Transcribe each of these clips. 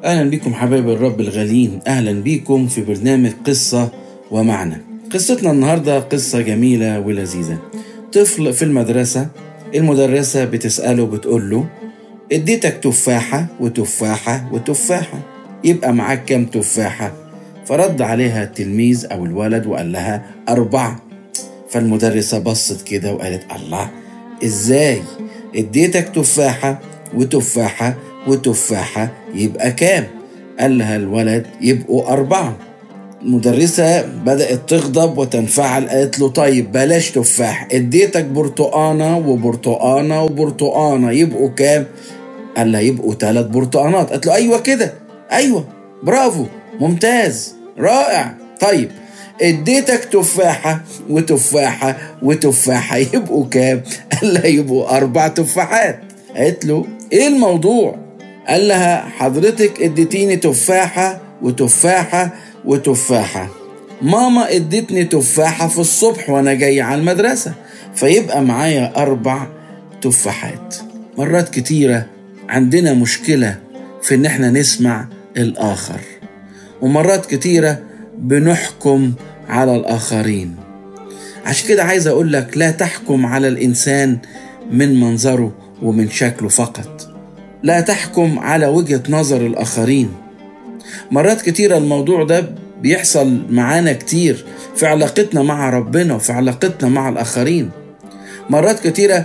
أهلا بكم حبايب الرب الغالين أهلا بكم في برنامج قصة ومعنى قصتنا النهاردة قصة جميلة ولذيذة طفل في المدرسة المدرسة بتسأله بتقول له اديتك تفاحة وتفاحة وتفاحة يبقى معاك كام تفاحة فرد عليها التلميذ أو الولد وقال لها أربعة فالمدرسة بصت كده وقالت الله إزاي اديتك تفاحة وتفاحة وتفاحة يبقى كام قال لها الولد يبقوا أربعة المدرسة بدأت تغضب وتنفعل قالت له طيب بلاش تفاح اديتك برتقانة وبرتقانة وبرتقانة يبقوا كام قال لها يبقوا ثلاث برتقانات قالت له أيوة كده أيوة برافو ممتاز رائع طيب اديتك تفاحة وتفاحة وتفاحة يبقوا كام قال لها يبقوا أربع تفاحات قالت له ايه الموضوع قال لها حضرتك اديتيني تفاحة وتفاحة وتفاحة ماما ادتني تفاحة في الصبح وانا جاي على المدرسة فيبقى معايا اربع تفاحات مرات كتيرة عندنا مشكلة في ان احنا نسمع الاخر ومرات كتيرة بنحكم على الاخرين عشان كده عايز اقول لك لا تحكم على الانسان من منظره ومن شكله فقط لا تحكم على وجهة نظر الآخرين مرات كتيرة الموضوع ده بيحصل معانا كتير في علاقتنا مع ربنا وفي علاقتنا مع الآخرين مرات كتيرة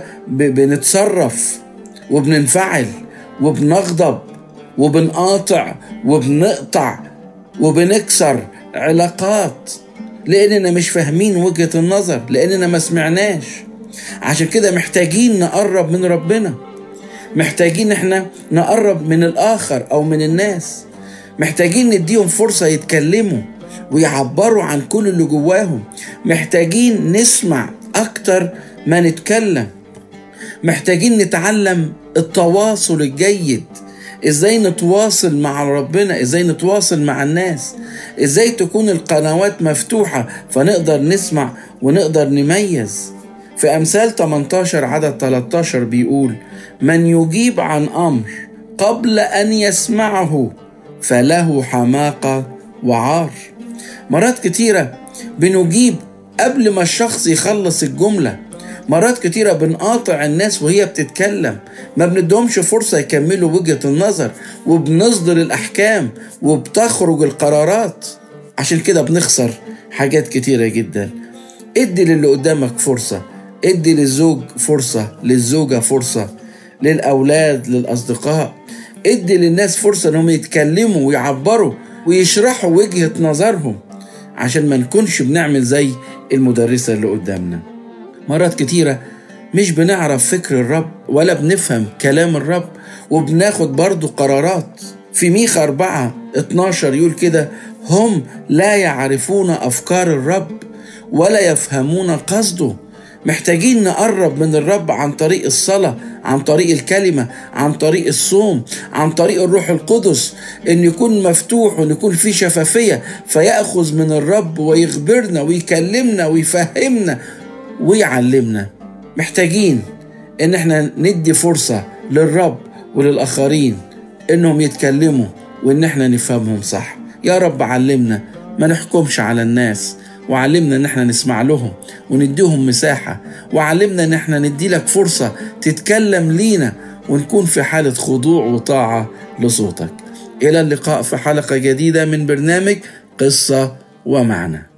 بنتصرف وبننفعل وبنغضب وبنقاطع وبنقطع وبنكسر علاقات لأننا مش فاهمين وجهة النظر لأننا ما سمعناش عشان كده محتاجين نقرب من ربنا محتاجين احنا نقرب من الاخر او من الناس محتاجين نديهم فرصة يتكلموا ويعبروا عن كل اللي جواهم محتاجين نسمع اكتر ما نتكلم محتاجين نتعلم التواصل الجيد ازاي نتواصل مع ربنا ازاي نتواصل مع الناس ازاي تكون القنوات مفتوحة فنقدر نسمع ونقدر نميز في أمثال 18 عدد 13 بيقول من يجيب عن أمر قبل أن يسمعه فله حماقة وعار مرات كتيرة بنجيب قبل ما الشخص يخلص الجملة مرات كتيرة بنقاطع الناس وهي بتتكلم ما بندهمش فرصة يكملوا وجهة النظر وبنصدر الأحكام وبتخرج القرارات عشان كده بنخسر حاجات كتيرة جدا ادي للي قدامك فرصة ادي للزوج فرصة للزوجة فرصة للأولاد للأصدقاء ادي للناس فرصة انهم يتكلموا ويعبروا ويشرحوا وجهة نظرهم عشان ما نكونش بنعمل زي المدرسة اللي قدامنا مرات كتيرة مش بنعرف فكر الرب ولا بنفهم كلام الرب وبناخد برضو قرارات في ميخا أربعة 12 يقول كده هم لا يعرفون أفكار الرب ولا يفهمون قصده محتاجين نقرب من الرب عن طريق الصلاة عن طريق الكلمة عن طريق الصوم عن طريق الروح القدس ان يكون مفتوح وان يكون في شفافية فيأخذ من الرب ويخبرنا ويكلمنا ويفهمنا ويعلمنا محتاجين ان احنا ندي فرصة للرب وللآخرين انهم يتكلموا وان احنا نفهمهم صح يا رب علمنا ما نحكمش على الناس وعلمنا ان احنا نسمع لهم ونديهم مساحة وعلمنا ان احنا ندي لك فرصة تتكلم لينا ونكون في حالة خضوع وطاعة لصوتك إلى اللقاء في حلقة جديدة من برنامج قصة ومعنى